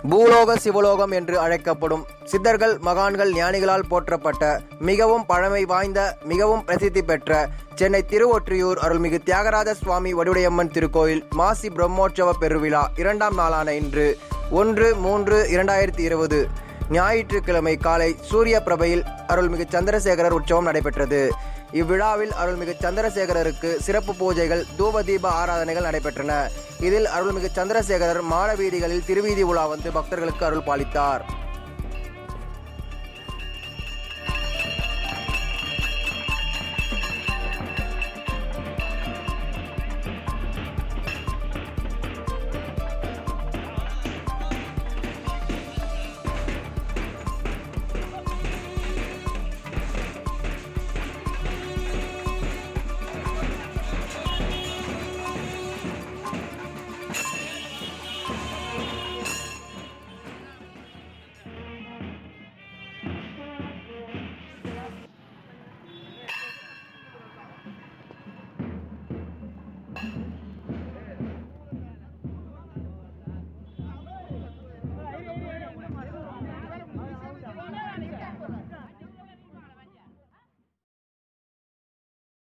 பூலோக சிவலோகம் என்று அழைக்கப்படும் சித்தர்கள் மகான்கள் ஞானிகளால் போற்றப்பட்ட மிகவும் பழமை வாய்ந்த மிகவும் பிரசித்தி பெற்ற சென்னை திருவொற்றியூர் அருள்மிகு தியாகராஜ சுவாமி வடுடையம்மன் திருக்கோயில் மாசி பிரம்மோற்சவ பெருவிழா இரண்டாம் நாளான இன்று ஒன்று மூன்று இரண்டாயிரத்தி இருபது ஞாயிற்றுக்கிழமை காலை சூரிய பிரபையில் அருள்மிகு சந்திரசேகரர் உற்சவம் நடைபெற்றது இவ்விழாவில் அருள்மிகு சந்திரசேகரருக்கு சிறப்பு பூஜைகள் தூப தீப ஆராதனைகள் நடைபெற்றன இதில் அருள்மிகு சந்திரசேகரர் மாட வீதிகளில் திருவீதி உலா வந்து பக்தர்களுக்கு அருள் பாலித்தார்